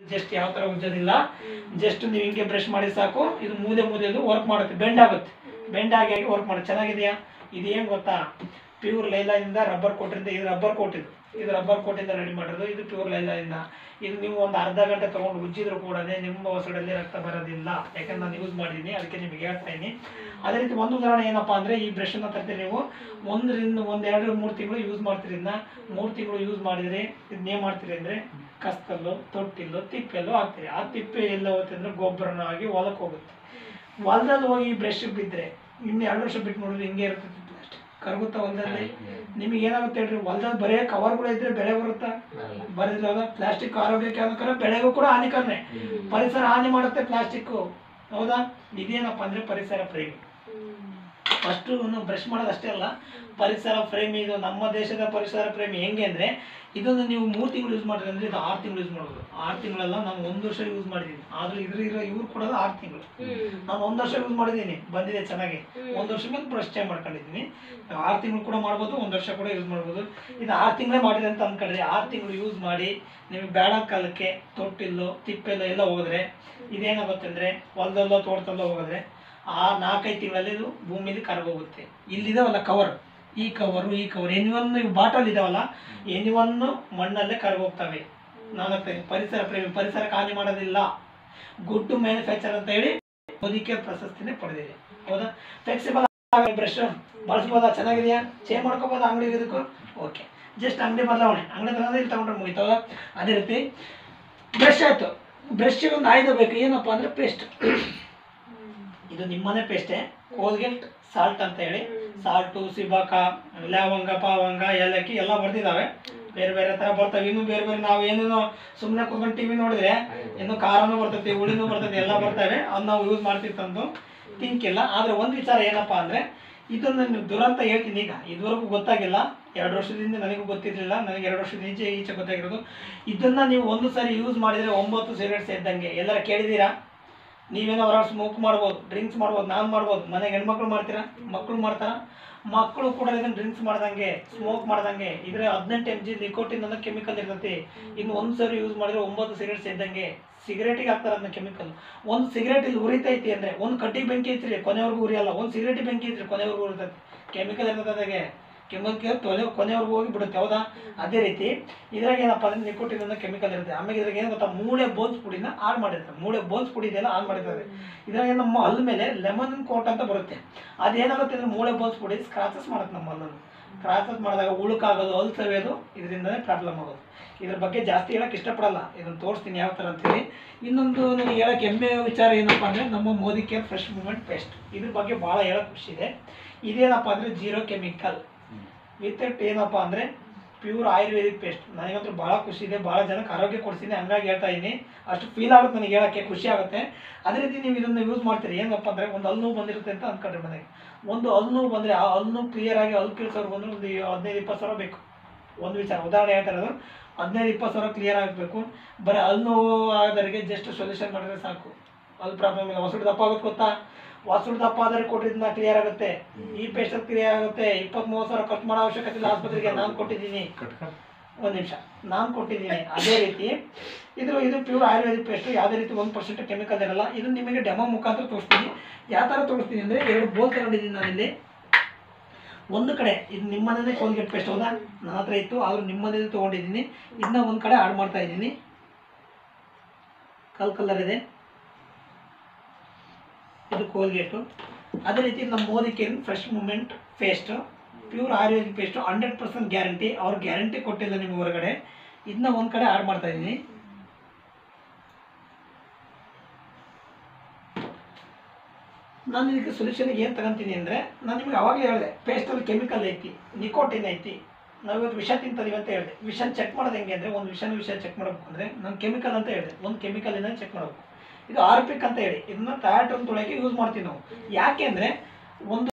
just ಯಾವ ತರ ಉಜ್ಜೋದಿಲ್ಲ just ನೀವು ಹಿಂಗೆ ಬ್ರಷ್ ಮಾಡಿ ಸಾಕು ಇದು ಮೂಲೆ ಮೂಲೆದು ವರ್ಕ್ ಮಾಡುತ್ತೆ ಬೆಂಡ್ ಆಗುತ್ತೆ ಬೆಂಡ್ ಆಗಿ ಆಗಿ ವರ್ಕ್ ಮಾಡುತ್ತೆ ಚೆನ್ನಾಗಿದೆಯಾ ಇದು ಏನು ಗೊತ್ತಾ ಪ್ಯೂರ್ ಲೈಲಾದಿಂದ ರಬ್ಬರ್ ಕೋಟಿಂದ ಇದು ರಬ್ಬರ್ ಕೋಟ್ ಇದು ಇದು ರಬ್ಬರ್ ಕೋಟಿಂದ ರೆಡಿ ಮಾಡಿರೋದು ಇದು ಪ್ಯೂರ್ ಲೈಲಾದಿಂದ ಇದು ನೀವು ಒಂದು ಅರ್ಧ ಗಂಟೆ ತೊಗೊಂಡು ಉಜ್ಜಿದ್ರು ಕೂಡ ನಿಮ್ಮ ಹೊಸಡಲ್ಲಿ ರಕ್ತ ಬರೋದಿಲ್ಲ ಯಾಕಂದ್ರೆ ನಾನು ಯೂಸ್ ಮಾಡಿದ್ದೀನಿ ಅದಕ್ಕೆ ನಿಮಗೆ ಹೇಳ್ತಾ ಇದ್ದೀನಿ ಅದೇ ರೀತಿ ಒಂದು ಉದಾಹರಣೆ ಏನಪ್ಪಾ ಅಂದ್ರೆ ಈ ಬ್ರಷನ್ನ ತರ್ತೀರಿ ನೀವು ಒಂದರಿಂದ ಒಂದ್ ಎರಡು ಮೂರು ತಿಂಗಳು ಯೂಸ್ ಮಾಡ್ತೀರಿ ಇದನ್ನ ಮೂರು ತಿಂಗಳು ಯೂಸ್ ಮಾಡಿದ್ರೆ ಇದನ್ನ ಏನ್ ಮಾಡ್ತೀರಿ ಅಂದ್ರೆ ಕಸ್ತಲ್ಲು ತೊಟ್ಟಿಲ್ಲು ತಿಪ್ಪೆಲ್ಲೋ ಹಾಕ್ತೀರಿ ಆ ತಿಪ್ಪೆ ಎಲ್ಲ ಹೋಗುತ್ತೆ ಅಂದ್ರೆ ಗೊಬ್ಬರನ ಆಗಿ ಹೊಲಕ್ಕೆ ಹೋಗುತ್ತೆ ಹೊಲದಲ್ಲಿ ಹೋಗಿ ಬ್ರಷ್ ಬಿದ್ದರೆ ಇನ್ನು ಎರಡು ವರ್ಷ ಬಿಟ್ಟು ನೋಡಿದ್ರೆ ಹಿಂಗೆ ಇರ್ತೈತಿ ಅಷ್ಟೇ ಕರಗುತ್ತಾ ಹೊಲದಲ್ಲಿ ನಿಮಗೆ ಏನಾಗುತ್ತೆ ಹೇಳ್ರಿ ಹೊಲದಲ್ಲಿ ಬರೇ ಕವರ್ಗಳು ಇದ್ರೆ ಬೆಳೆ ಬರುತ್ತಾ ಬರೋದಿಲ್ಲ ಪ್ಲಾಸ್ಟಿಕ್ ಆರೋಗ್ಯಕ್ಕೆ ಹಾನಿಕರ ಬೆಳೆಗೂ ಕೂಡ ಹಾನಿಕರನೇ ಪರಿಸರ ಹಾನಿ ಮಾಡುತ್ತೆ ಪ್ಲಾಸ್ಟಿಕ್ ಹೌದಾ ಇದೇನಪ್ಪ ಅಂದ್ರೆ ಪರಿಸರ ಪ್ರೇಮಿ ಫಸ್ಟು ಬ್ರಷ್ ಮಾಡೋದು ಅಷ್ಟೇ ಅಲ್ಲ ಪರಿಸರ ಪ್ರೇಮಿ ಇದು ನಮ್ಮ ದೇಶದ ಪರಿಸರ ಪ್ರೇಮಿ ಹೆಂಗೆ ಅಂದ್ರೆ ಇದನ್ನು ನೀವು ಮೂರು ತಿಂಗಳು ಯೂಸ್ ಮಾಡಿದ್ರೆ ಅಂದ್ರೆ ಇದು ಆರು ತಿಂಗಳು ಯೂಸ್ ಮಾಡೋದು ಆರು ತಿಂಗಳೆಲ್ಲ ನಾನು ಒಂದು ವರ್ಷ ಯೂಸ್ ಮಾಡಿದ್ದೀನಿ ಆದ್ರೆ ಇದ್ರ ಇರೋ ಇವ್ರು ಕೊಡೋದು ಆರು ತಿಂಗಳು ನಾನು ಒಂದು ವರ್ಷ ಯೂಸ್ ಮಾಡಿದ್ದೀನಿ ಬಂದಿದೆ ಚೆನ್ನಾಗಿ ಒಂದು ವರ್ಷ ಮೇಲೆ ಬ್ರಷ್ ಚೇಂಜ್ ಮಾಡ್ಕೊಂಡಿದ್ದೀನಿ ಆರು ತಿಂಗಳು ಕೂಡ ಮಾಡ್ಬೋದು ಒಂದು ವರ್ಷ ಕೂಡ ಯೂಸ್ ಮಾಡ್ಬೋದು ಇದು ಆರು ತಿಂಗಳೇ ಮಾಡಿದೆ ಅಂತ ಅಂದ್ಕೊಂಡ್ರೆ ಆರು ತಿಂಗಳು ಯೂಸ್ ಮಾಡಿ ನಿಮಗೆ ಬೇಡ ಕಾಲಕ್ಕೆ ತೊಟ್ಟಿಲ್ಲು ತಿಪ್ಪೆಲ್ಲೋ ಎಲ್ಲ ಹೋದ್ರೆ ಇದೇನಾಗುತ್ತೆ ಅಂದರೆ ಹೊಲದಲ್ಲೋ ತೋಟದಲ್ಲೋ ಹೋಗಿದ್ರೆ ಆ ನಾಲ್ಕೈದು ತಿಂಗಳಲ್ಲಿ ಇದು ಭೂಮಿಲಿ ಕರಗೋಗುತ್ತೆ ಇಲ್ಲಿದಾವಲ್ಲ ಕವರ್ ಈ ಕವರು ಈ ಕವರ್ ಎನಿವನ್ ಇವು ಬಾಟಲ್ ಇದಾವಲ್ಲ ಎನಿವನ್ನು ಮಣ್ಣಲ್ಲೇ ಕರಗೋಗ್ತವೆ ನಾಲ್ಕು ಪರಿಸರ ಪ್ರೇಮಿ ಪರಿಸರಕ್ಕೆ ಹಾನಿ ಮಾಡೋದಿಲ್ಲ ಗುಡ್ ಮ್ಯಾನುಫ್ಯಾಕ್ಚರ್ ಅಂತ ಹೇಳಿ ಮೋದಿಕೆ ಪ್ರಶಸ್ತಿನೇ ಪಡೆದಿದೆ ಹೌದಾ ಫ್ಲೆಕ್ಸಿಬಲ್ ಬ್ರಷ್ ಬಳಸ್ಬೋದಾ ಚೆನ್ನಾಗಿದೆಯಾ ಚೇಂಜ್ ಮಾಡ್ಕೋಬೋದಾ ಅಂಗಡಿ ಇದಕ್ಕೂ ಓಕೆ ಜಸ್ಟ್ ಅಂಗಡಿ ಬದಲಾವಣೆ ಅಂಗಡಿ ತಗೊಂಡ್ರೆ ಇಲ್ಲಿ ತಗೊಂಡ್ರೆ ಮುಗಿತದ ಅದೇ ರೀತಿ ಬ್ರಷ್ ಆಯಿತು ಬ್ರಷ್ಗೆ ಒಂದು ಆಯ್ದು ಬೇಕು ಏನಪ್ಪ ಅಂದರೆ ಪೇಸ್ಟ್ ಇದು ನಿಮ್ಮನೆ ಪೇಸ್ಟೇ ಕೋಲ್ಗೇಟ್ ಸಾಲ್ಟ್ ಅಂತ ಹೇಳಿ ಸಾಲ್ಟು ಸಿಬಾಕ ಲವಂಗ ಪಾವಂಗ ಏಲಕ್ಕಿ ಎಲ್ಲ ಬರ್ತಿದ್ದಾವೆ ಬೇರೆ ಬೇರೆ ಥರ ಬರ್ತವೆ ಇನ್ನು ಬೇರೆ ಬೇರೆ ನಾವು ಏನೇನೋ ಸುಮ್ಮನೆ ಕುತ್ಕೊಂಡು ಟಿ ವಿ ನೋಡಿದ್ರೆ ಇನ್ನು ಖಾರನೂ ಬರ್ತೈತಿ ಹುಳಿನೂ ಬರ್ತೈತಿ ಎಲ್ಲ ಬರ್ತವೆ ಅದು ನಾವು ಯೂಸ್ ಮಾಡ್ತಿತ್ತಂದು ತಿಂಕಿಲ್ಲ ಆದರೆ ಒಂದು ವಿಚಾರ ಏನಪ್ಪ ಅಂದರೆ ಇದನ್ನು ನೀವು ದುರಂತ ಹೇಳ್ತೀನಿ ಈಗ ಇದುವರೆಗೂ ಗೊತ್ತಾಗಿಲ್ಲ ಎರಡು ವರ್ಷದಿಂದ ನನಗೂ ಗೊತ್ತಿರಲಿಲ್ಲ ನನಗೆ ಎರಡು ವರ್ಷದ ಈಚೆ ಈಚೆ ಗೊತ್ತಾಗಿರೋದು ಇದನ್ನು ನೀವು ಒಂದು ಸಾರಿ ಯೂಸ್ ಮಾಡಿದರೆ ಒಂಬತ್ತು ಸಿಗರೇಟ್ಸ್ ಇದ್ದಂಗೆ ಎಲ್ಲರ ಕೇಳಿದ್ದೀರಾ ನೀವೇನೋ ಹೊರಗೆ ಸ್ಮೋಕ್ ಮಾಡ್ಬೋದು ಡ್ರಿಂಕ್ಸ್ ಮಾಡ್ಬೋದು ನಾನು ಮಾಡ್ಬೋದು ಮನೆಗೆ ಹೆಣ್ಮಕ್ಳು ಮಾಡ್ತೀರಾ ಮಕ್ಕಳು ಮಾಡ್ತಾರ ಮಕ್ಕಳು ಕೂಡ ಇದನ್ನು ಡ್ರಿಂಕ್ಸ್ ಮಾಡ್ದಂಗೆ ಸ್ಮೋಕ್ ಮಾಡ್ದಂಗೆ ಇದ್ರೆ ಹದಿನೆಂಟು ಎಮ್ ಜಿ ನಿಕೋಟಿನ್ ಅನ್ನೋ ಕೆಮಿಕಲ್ ಇರ್ತೈತಿ ಇನ್ನು ಒಂದು ಸರಿ ಯೂಸ್ ಮಾಡಿದ್ರೆ ಒಂಬತ್ತು ಸಿಗರೇಟ್ಸ್ ಇದ್ದಂಗೆ ಸಿಗರೇಟಿಗೆ ಹಾಕ್ತಾರೆ ಅದನ್ನ ಕೆಮಿಕಲ್ ಒಂದು ಸಿಗರೇಟ್ ಇಲ್ಲಿ ಉರಿತೈತಿ ಅಂದ್ರೆ ಒಂದು ಕಟ್ಟಿಗೆ ಬೆಂಕಿ ಐತ್ರಿ ಕೊನೆವರೆಗೂ ಉರಿಯಲ್ಲ ಒಂದು ಸಿಗರೇಟ್ ಬೆಂಕಿ ಐತ್ರಿ ಕೊನೆವರೆಗೂ ಉರಿತೈತಿ ಕೆಮಿಕಲ್ ಇರ್ತದೆ ಅದಾಗೆ ಕೆಮಿಕಲ್ ತೊಲೆ ಕೊನೆವರೆಗೂ ಹೋಗಿ ಬಿಡುತ್ತೆ ಹೌದಾ ಅದೇ ರೀತಿ ಇದ್ರಾಗ ಏನಪ್ಪ ಅಂದ್ರೆ ನಿಕೋಟಿನ್ ಅನ್ನೋ ಕೆಮಿಕಲ್ ಇರುತ್ತೆ ಆಮೇಲೆ ಇದ್ರಾಗ ಏನು ಗೊತ್ತಾ ಮೂಳೆ ಬೋನ್ಸ್ ಪುಡಿನ ಆಡ್ ಮಾಡಿರ್ತಾರೆ ಮೂಳೆ ಬೋನ್ಸ್ ಪುಡಿ ಇದೆಲ್ಲ ಆನ್ ಮಾಡಿರ್ತಾರೆ ಇದ್ರಾಗ ನಮ್ಮ ಹಲ್ಲು ಮೇಲೆ ಲೆಮನ್ ಕೋಟ್ ಅಂತ ಬರುತ್ತೆ ಅದೇನಾಗುತ್ತೆ ಅಂದ್ರೆ ಮೂಳೆ ಬೋನ್ಸ್ ಪುಡಿ ಸ್ಕ್ರಾಚಸ್ ಮಾಡುತ್ತೆ ನಮ್ಮ ಹಲ್ಲನ್ನು ಸ್ಕ್ರಾಚಸ್ ಮಾಡಿದಾಗ ಉಳುಕಾಗೋದು ಹಲ್ಲು ಸವೆಯೋದು ಇದರಿಂದನೇ ಪ್ರಾಬ್ಲಮ್ ಆಗೋದು ಇದ್ರ ಬಗ್ಗೆ ಜಾಸ್ತಿ ಹೇಳಕ್ಕೆ ಇಷ್ಟಪಡಲ್ಲ ಇದನ್ನು ತೋರಿಸ್ತೀನಿ ಯಾವ ಥರ ಅಂತೇಳಿ ಇನ್ನೊಂದು ನನಗೆ ಹೇಳಕ್ಕೆ ಹೆಮ್ಮೆ ವಿಚಾರ ಏನಪ್ಪ ಅಂದರೆ ನಮ್ಮ Modi care fresh moment paste ಇದ್ರ ಬಗ್ಗೆ ಭಾಳ ಹೇಳಕ್ಕೆ ಖುಷಿ ಇದೆ ಇದೇನಪ್ಪ ಅಂದರೆ ಜೀರೋ ಕೆಮಿಕಲ್ ವಿತ್ ಇಟ್ ಏನಪ್ಪ ಅಂದರೆ ಪ್ಯೂರ್ ಆಯುರ್ವೇದಿಕ್ ಪೇಸ್ಟ್ ನನಗಂತೂ ಭಾಳ ಖುಷಿ ಇದೆ ಭಾಳ ಜನಕ್ಕೆ ಆರೋಗ್ಯ ಕೊಡ್ತೀನಿ ಹಂಗಾಗಿ ಹೇಳ್ತಾ ಇದ್ದೀನಿ ಅಷ್ಟು ಫೀಲ್ ಆಗುತ್ತೆ ನನಗೆ ಹೇಳೋಕ್ಕೆ ಖುಷಿ ಆಗುತ್ತೆ ಅದೇ ರೀತಿ ನೀವು ಇದನ್ನು ಯೂಸ್ ಮಾಡ್ತೀರಿ ಏನಪ್ಪ ಅಂದರೆ ಒಂದು ಹಲ್ಲು ನೋವು ಬಂದಿರುತ್ತೆ ಅಂತ ಅಂದ್ಕೊಂಡ್ರೆ ಮನೆಗೆ ಒಂದು ಹಲ್ಲು ನೋವು ಬಂದರೆ ಆ ಹಲ್ಲು ನೋವು ಕ್ಲಿಯರ್ ಆಗಿ ಹಲ್ಲು ಕಿಲ್ಸೋರು ಬಂದರೆ ಒಂದು ಹದಿನೈದು ಇಪ್ಪತ್ತು ಸಾವಿರ ಬೇಕು ಒಂದು ವಿಚಾರ ಉದಾಹರಣೆ ಹೇಳ್ತಾ ಇರೋದು ಹದಿನೈದು ಇಪ್ಪತ್ತು ಸಾವಿರ ಕ್ಲಿಯರ್ ಆಗಬೇಕು ಬರೀ ಹಲ್ಲು ನೋವು ಆದವರಿಗೆ ಜಸ್ಟ್ ಸೊಲ್ಯೂಷನ್ ಮಾಡಿದ್ರೆ ಸಾಕು ಅಲ್ಲಿ ಪ್ರಾಬ್ಲಮ್ ಇಲ್ಲ ಹೊಸಡು ದಪ್ಪ ಆಗುತ್ತೆ ಗೊತ್ತಾ ಹೊಸಡು ದಪ್ಪ ಆದರೆ ಕೊಟ್ಟಿದ್ದನ್ನ ಕ್ಲಿಯರ್ ಆಗುತ್ತೆ ಈ ಪೇಸ್ಟ್ ಕ್ಲಿಯರ್ ಆಗುತ್ತೆ ಇಪ್ಪತ್ತ್ ಮೂವತ್ತು ಸಾವಿರ ಖರ್ಚು ಮಾಡೋ ಅವಶ್ಯಕತೆ ಇಲ್ಲ ಆಸ್ಪತ್ರೆಗೆ ನಾನು ಕೊಟ್ಟಿದ್ದೀನಿ ಒಂದು ನಿಮಿಷ ನಾನು ಕೊಟ್ಟಿದ್ದೀನಿ ಅದೇ ರೀತಿ ಇದು ಇದು ಪ್ಯೂರ್ ಆಯುರ್ವೇದಿಕ್ ಪೇಸ್ಟು ಯಾವುದೇ ರೀತಿ ಒಂದು ಪರ್ಸೆಂಟ್ ಕೆಮಿಕಲ್ ಇರಲ್ಲ ಇದು ನಿಮಗೆ ಡೆಮೋ ಮುಖಾಂತರ ತೋರಿಸ್ತೀನಿ ಯಾವ ಥರ ತೋರಿಸ್ತೀನಿ ಅಂದರೆ ಎರಡು ಬೋಲ್ ತಗೊಂಡಿದ್ದೀನಿ ನಾನಿಲ್ಲಿ ಒಂದು ಕಡೆ ಇದು ನಿಮ್ಮನೇ ಕೋಲ್ಗೇಟ್ ಪೇಸ್ಟ್ ಹೌದಾ ನನ್ನ ಹತ್ರ ಇತ್ತು ಆದರೂ ನಿಮ್ಮನೇಲಿ ತೊಗೊಂಡಿದ್ದೀನಿ ಇದನ್ನ ಒಂದು ಕಡೆ ಆಡ್ ಮಾಡ್ತಾ ಇದ್ದೀನಿ ಕಲ್ ಕಲರ್ ಇದೆ ಇದು ಕೋಲ್ಗೇಟು ಅದೇ ರೀತಿ ನಮ್ಮ Modi care fresh moment paste pure ayurvedic paste hundred percent guarantee ಅವ್ರು ಗ್ಯಾರಂಟಿ ಕೊಟ್ಟಿಲ್ಲ ನಿಮ್ಗೆ ಹೊರಗಡೆ ಇದನ್ನ ಒಂದು ಕಡೆ ಆಡ್ ಮಾಡ್ತಾ ಇದ್ದೀನಿ ನಾನು ಇದಕ್ಕೆ ಸೊಲ್ಯೂಷನ್ಗೆ ಏನು ತಗೊಂತೀನಿ ಅಂದರೆ ನಾನು ನಿಮ್ಗೆ ಅವಾಗಲೇ ಹೇಳಿದೆ ಪೇಸ್ಟಲ್ಲಿ ಕೆಮಿಕಲ್ ಐತಿ ನಿಕೋಟಿನ್ ಐತಿ ನಾವು ಇವತ್ತು ವಿಷ ತಿಂತೀವಿ ಅಂತ ಹೇಳಿದೆ ವಿಷ ಚೆಕ್ ಮಾಡೋದು ಹೆಂಗೆ ಅಂದರೆ ಒಂದು ವಿಷನ ವಿಷ ಚೆಕ್ ಮಾಡಬೇಕು ಅಂದರೆ ನಾನು ಕೆಮಿಕಲ್ ಅಂತ ಹೇಳಿದೆ ಒಂದು ಕೆಮಿಕಲಿಂದ ಚೆಕ್ ಮಾಡಬೇಕು ಇದು ಆರ್ಪಿಕ್ ಅಂತ ಹೇಳಿ ಇದನ್ನ ಟಯಾಟನ್ ತೊಳೆಯೋಕೆ ಯೂಸ್ ಮಾಡ್ತೀವಿ ನಾವು ಯಾಕೆ ಅಂದರೆ ಒಂದು